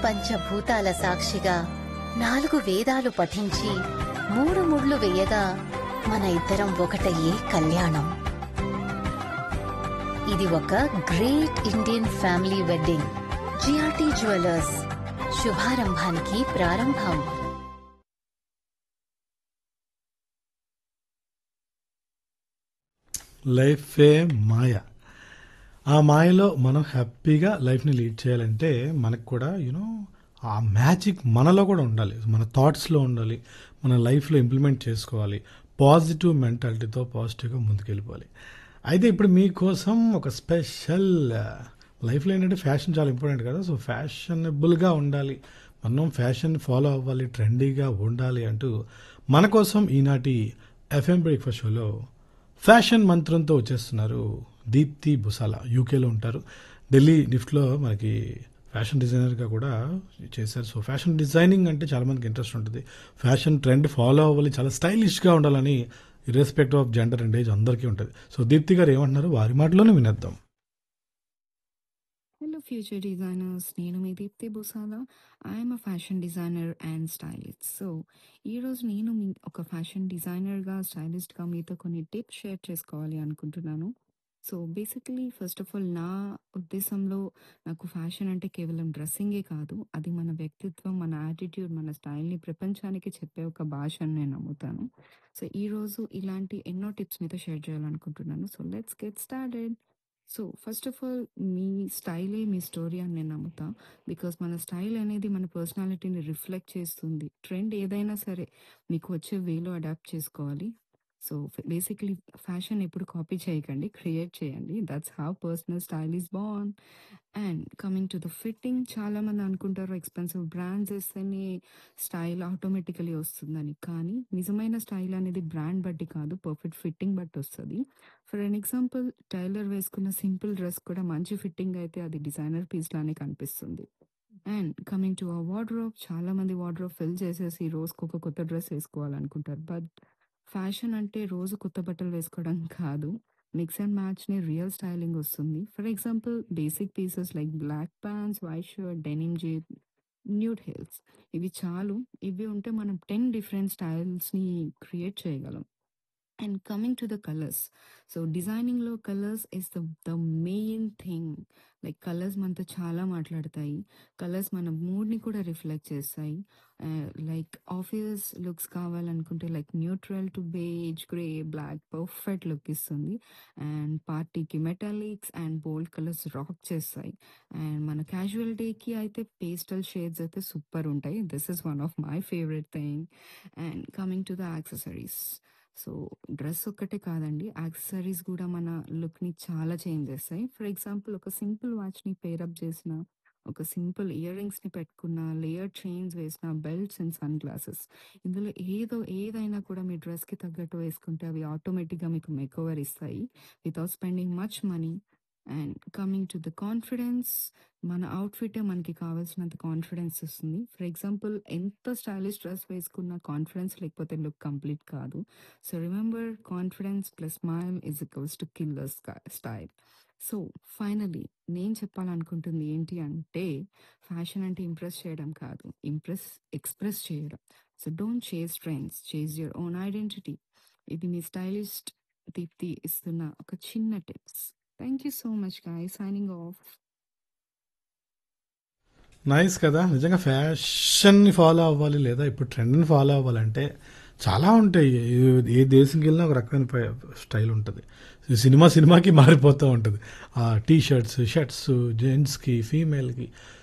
పంచభూతాల సాక్షిగా నాలుగు వేదాలు పఠించి మూడు ముళ్ళు వేయగా మన ఇద్దరం ఒకటయ్యే కళ్యాణం ఇది ఒక great Indian family wedding GRT jewellers శుభారంభానికి ప్రారంభం లైఫే మాయ ఆ మాయలో మనం హ్యాపీగా లైఫ్ని లీడ్ చేయాలంటే మనకు కూడా యూనో ఆ మ్యాజిక్ మనలో కూడా ఉండాలి మన థాట్స్లో ఉండాలి మన లైఫ్లో ఇంప్లిమెంట్ చేసుకోవాలి పాజిటివ్ మెంటాలిటీతో పాజిటివ్గా ముందుకెళ్ళిపోవాలి అయితే ఇప్పుడు మీకోసం ఒక స్పెషల్ లైఫ్లో ఏంటంటే ఫ్యాషన్ చాలా ఇంపార్టెంట్ కదా సో ఫ్యాషనబుల్గా ఉండాలి మనం ఫ్యాషన్ ఫాలో అవ్వాలి ట్రెండీగా ఉండాలి అంటూ మన కోసం ఈనాటి ఎఫ్ఎం బ్రేక్ఫాస్ట్ షోలో ఫ్యాషన్ మంత్రంతో వచ్చేస్తున్నారు దీప్తి బుసాలా యూకేలో ఉంటారు ఢిల్లీ నిఫ్ట్లో మనకి ఫ్యాషన్ డిజైనర్గా కూడా చేశారు సో ఫ్యాషన్ డిజైనింగ్ అంటే చాలా మందికి ఇంట్రెస్ట్ ఉంటుంది ఫ్యాషన్ ట్రెండ్ ఫాలో అవ్వాలి చాలా స్టైలిష్గా ఉండాలని irrespective of gender and age అందరికీ ఉంటుంది సో దీప్తి గారు ఏమంటున్నారు వారి మాటలోనే వినేద్దాం హలో ఫ్యూచర్ డిజైనర్స్ నేను మీ Deepthi Busala I'm a fashion designer and stylist so ఈరోజు నేను మీ ఒక ఫ్యాషన్ డిజైనర్గా స్టైలిస్ట్గా మీతో కొన్ని టిప్స్ షేర్ చేసుకోవాలి అనుకుంటున్నాను so basically first of all నా ఉద్దేశంలో నాకు ఫ్యాషన్ అంటే కేవలం డ్రెస్సింగే కాదు అది మన వ్యక్తిత్వం మన యాటిట్యూడ్ మన స్టైల్ని ప్రపంచానికి చెప్పే ఒక భాష అని నేను నమ్ముతాను సో ఈరోజు ఇలాంటి ఎన్నో టిప్స్ మీతో షేర్ చేయాలనుకుంటున్నాను so let's get started so first of all మీ స్టైలే మీ స్టోరీ అని నేను నమ్ముతా బికాస్ మన స్టైల్ అనేది మన పర్సనాలిటీని రిఫ్లెక్ట్ చేస్తుంది ట్రెండ్ ఏదైనా సరే మీకు వచ్చే వేలో అడాప్ట్ చేసుకోవాలి సో బేసిక్లీ ఫ్యాషన్ ఎప్పుడు కాపీ చేయకండి క్రియేట్ చేయండి that's how personal style is born and coming to the fitting చాలా మంది అనుకుంటారు ఎక్స్పెన్సివ్ బ్రాండ్స్ వేస్తేనే స్టైల్ ఆటోమేటికలీ వస్తుందని కానీ నిజమైన స్టైల్ అనేది బ్రాండ్ బట్టి కాదు పర్ఫెక్ట్ ఫిట్టింగ్ బట్టి వస్తుంది ఫర్ అన్ ఎగ్జాంపుల్ టైలర్ వేసుకున్న సింపుల్ డ్రెస్ కూడా మంచి ఫిట్టింగ్ అయితే అది డిజైనర్ పీస్ లానే కనిపిస్తుంది అండ్ కమింగ్ టు ఆ వార్డ్రోబ్ చాలా మంది వార్డ్రోబ్ ఫిల్ చేసేసి రోజుకు ఒక కొత్త డ్రెస్ వేసుకోవాలనుకుంటారు బట్ ఫ్యాషన్ అంటే రోజు కొత్త బట్టలు వేసుకోవడం కాదు మిక్స్ అండ్ మ్యాచ్ ని రియల్ స్టైలింగ్ వస్తుంది for example basic pieces like black pants white shirt denim jeep nude heels ఇవి చాలు ఇవి ఉంటే మనం టెన్ డిఫరెంట్ స్టైల్స్ ని క్రియేట్ చేయగలం and coming to the colours so డిజైనింగ్లో colours is the the main thing like colours మనతో చాలా మాట్లాడతాయి కలర్స్ మన మూడ్ని కూడా రిఫ్లెక్ట్ చేస్తాయి లైక్ ఆఫీస్ లుక్స్ కావాలనుకుంటే like neutral to beige grey black perfect look ఇస్తుంది అండ్ పార్టీకి metallics and bold colours rock చేస్తాయి అండ్ మన క్యాజువల్ డేకి అయితే పేస్టల్ షేడ్స్ అయితే సూపర్ ఉంటాయి this is one of my favourite thing and coming to the accessories so dress ఒక్కటే కాదండి యాక్సెసరీస్ కూడా మన లుక్ని చాలా చేంజ్ చేస్తాయి ఫర్ ఎగ్జాంపుల్ ఒక సింపుల్ వాచ్ని పేరప్ చేసిన ఒక సింపుల్ ఇయర్ రింగ్స్ని పెట్టుకున్న లేయర్ చైన్స్ వేసిన బెల్ట్స్ అండ్ సన్ గ్లాసెస్ ఇందులో ఏదో ఏదైనా కూడా మీ డ్రెస్కి తగ్గట్టు వేసుకుంటే అవి ఆటోమేటిక్గా మీకు మేకోవర్ ఇస్తాయి without spending much money and coming to the confidence మన అవుట్ఫిటే మనకి కావాల్సినంత కాన్ఫిడెన్స్ ఇస్తుంది ఫర్ ఎగ్జాంపుల్ ఎంత స్టైలిష్ డ్రెస్ వేసుకున్న కాన్ఫిడెన్స్ లేకపోతే లుక్ కంప్లీట్ కాదు so remember confidence plus smile is equals to killer style so finally నేను చెప్పాలనుకుంటుంది ఏంటి అంటే ఫ్యాషన్ అంటే ఇంప్రెస్ చేయడం కాదు ఇంప్రెస్ ఎక్స్ప్రెస్ చేయడం so don't chase trends chase your own identity ఇది మీ స్టైలిస్ట్ దీప్తి ఇస్తున్న ఒక చిన్న tips thank you so much guy signing off nice కదా నిజంగా ఫ్యాషన్ని ఫాలో అవ్వాలి లేదా ఇప్పుడు ట్రెండ్ని ఫాలో అవ్వాలంటే చాలా ఉంటాయి ఏ- ఏ దేశంకి వెళ్ళినా ఒక రకమైన ప- స్టైల్ ఉంటుంది ఈ సినిమా సినిమాకి మారిపోతూ ఉంటుంది ఆ టీ షర్ట్స్ షర్ట్స్ జెంట్స్కి ఫీమేల్కి